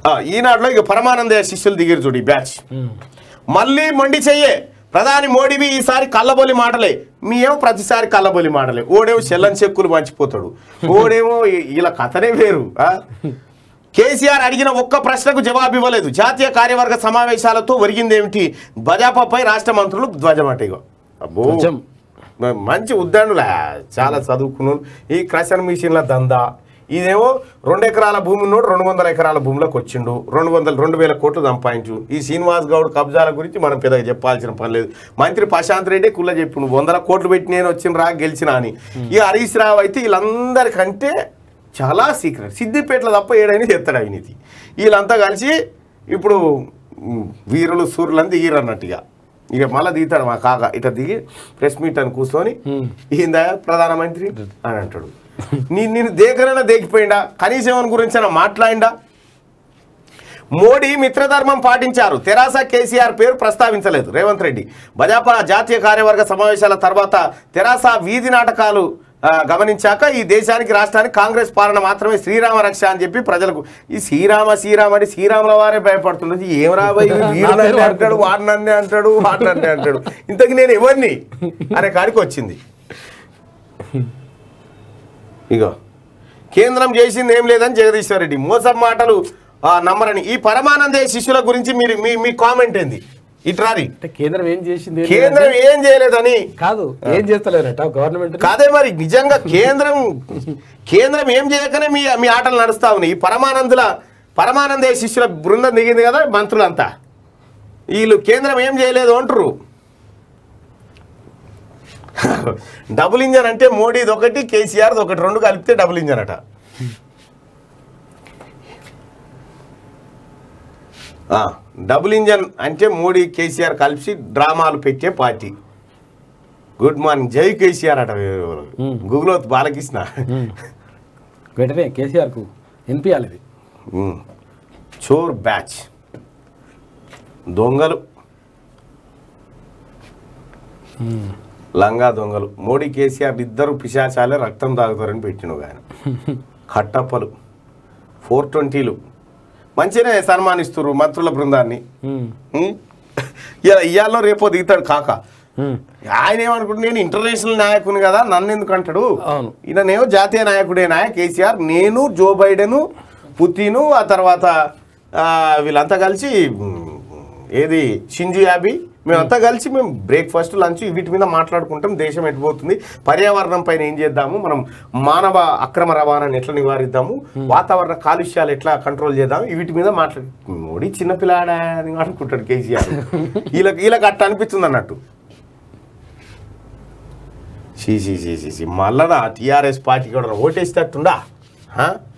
ఆ, ఈనాడులో ఇక పరమానందయ్య శిష్యులు దిగిరు చూడు ఈ బ్యాచ్ మళ్ళీ మొండి చెయ్యే ప్రధాని మోడీవి ఈసారి కళ్ళబొలి మాటలే మీయేమో ప్రతిసారి కళ్ళబొలి మాటలే ఓడేమో చెల్లని చెక్కులు మంచిపోతాడు ఓడేమో ఈ- వీళ్ళ కథనే వేరు ఆ? కేసీఆర్ అడిగిన ఒక్క ప్రశ్నకు జవాబు ఇవ్వలేదు జాతీయ కార్యవర్గ సమావేశాలతో ఒరిగిందేమిటి భాజపాపై రాష్ట్ర మంత్రులు ధ్వజమట ఇగో అబ్బో ధ్వజం. మ- మంచి ఉద్దండులా చాలా చదువుకున్నాను ఈ క్రషర్ మిషన్ల దందా ఇదేమో రెండు ఎకరాల భూమి ఉన్నోడు రెండు వందల ఎకరాల భూమిలోకి వచ్చిండు రెండు వందల రెండు వేల కోట్లు సంపాదించు ఈ శ్రీనివాస్ గౌడ్ కబ్జాల గురించి మనం పెద్దగా చెప్పాల్సిన పని లేదు మంత్రి ప్రశాంత్ రెడ్డి కుల్ల చెప్పిండు వందల కోట్లు పెట్టి నేను వచ్చిన రా గెలిచిన అని ఈ హరీష్ రావు అయితే వీళ్ళందరికంటే చాలా సీక్రెట్ సిద్దిపేటలో తప్ప ఏడైనా చేస్తాడు అవినీతి వీళ్ళంతా కలిసి ఇప్పుడు ఉమ్, వీరులు సూర్యులని దిగిరు అన్నట్టుగా ఇక మళ్ళీ దిగుతాడు మా కాక ఇట్లా దిగి ప్రెస్ మీట్ అని కూర్చొని ఏందా ప్రధానమంత్రి అని అంటాడు నీ నేను దేకరైనా దేకిపోయిందా కనీసం ఏమని గురించి అయినా మాట్లాడిందా మోడీ మిత్రధర్మం పాటించారు తెరాస కేసీఆర్ పేరు ప్రస్తావించలేదు రేవంత్ రెడ్డి భాజపా జాతీయ కార్యవర్గ సమావేశాల తర్వాత తెరాస వీధి నాటకాలు ఆ, గమనించాక ఈ దేశానికి రాష్ట్రానికి కాంగ్రెస్ పాలన మాత్రమే శ్రీరామ రక్ష అని చెప్పి ప్రజలకు ఈ శ్రీరామ శ్రీరామ అని శ్రీరాముల వారే భయపడుతున్నది ఏం రాబోయే వీరునన్నే అంటాడు వాడినన్నే అంటాడు వాడినన్నే అంటాడు ఇంతకు నేను ఎవరిని అనే కాడికి వచ్చింది ఇగో కేంద్రం చేసింది ఏం లేదని జగదీశ్వర్ రెడ్డి మోసం మాటలు ఆ, నమ్మరని ఈ పరమానందే శిష్యుల గురించి మీరు మీ మీ కామెంట్ ఏంది ఇట్రారి అంటే కేంద్రం ఏం చేసింది ఏంటి కేంద్రం అంటే- ఏం చేయలేదని కాదు ఏం చేస్తలేరట గవర్నమెంట్ కాదే మరి నిజంగా కేంద్రం కేంద్రం ఏం చేయకనే మీ మీ ఆటలు నడుస్తా ఉన్నాయి ఈ పరమానందుల పరమానందే శిష్యుల బృందం దిగింది కదా మంత్రులంతా వీళ్ళు కేంద్రం ఏం చేయలేదు అంటారు డబుల్ ఇంజన్ అంటే మోడీది ఒకటి కేసీఆర్ది ఒకటి రెండు కలిపితే డబుల్ ఇంజన్ అట ఆ, డబుల్ ఇంజన్ అంటే మోడీ కేసీఆర్ కలిసి డ్రామాలు పెట్టే పార్టీ గుడ్ మార్నింగ్ జై కేసీఆర్ అట గూగుల్ బాలకృష్ణ వెంటనే కేసీఆర్ కు వినిపించాలి ఇది ఉమ్. చోర్ బ్యాచ్ దొంగలు లంగా దొంగలు మోడీ కేసీఆర్ ఇద్దరు పిశాచాలే రక్తం తాగుతారని పెట్టిన ఆయన కట్టప్పలు ఫోర్ ట్వంటీలు మంచిగానే సన్మానిస్తున్నారు మంత్రుల బృందాన్ని ఉమ్. ఉమ్. ఇలా ఇయ్యాలో రేపో దిగుతాడు కాక ఉమ్. ఆయన ఏమనుకుంటు నేను ఇంటర్నేషనల్ నాయకుని కదా నన్ను ఎందుకు అంటాడు అవును. ఈయననేమో జాతీయ నాయకుడేనా కేసీఆర్ నేను జో బైడెను పుతిను ఆ తర్వాత ఆ, వీళ్ళంతా కలిసి ఉమ్, ఏది షింజు యాబీ మేమంతా కలిసి మేము బ్రేక్ఫాస్ట్ లంచ్ వీటి మీద మాట్లాడుకుంటాం దేశం ఎటుపోతుంది పర్యావరణం పైన ఏం చేద్దాము మనం మానవ అక్రమ రవాణాని ఎట్లా నివారిద్దాము వాతావరణ కాలుష్యాలు ఎట్లా కంట్రోల్ చేద్దాం వీటి మీద మాట్లాడు మోడీ చిన్నపిల్లాడా అని అనుకుంటాడు కేసీఆర్ వీళ్ళకి వీళ్ళకి అట్ట అనిపిస్తుంది అన్నట్టు సీ సీ సీ సీ సీ మళ్ళా టీఆర్ఎస్ పార్టీ కూడా ఓటేసేటట్టుండా హా?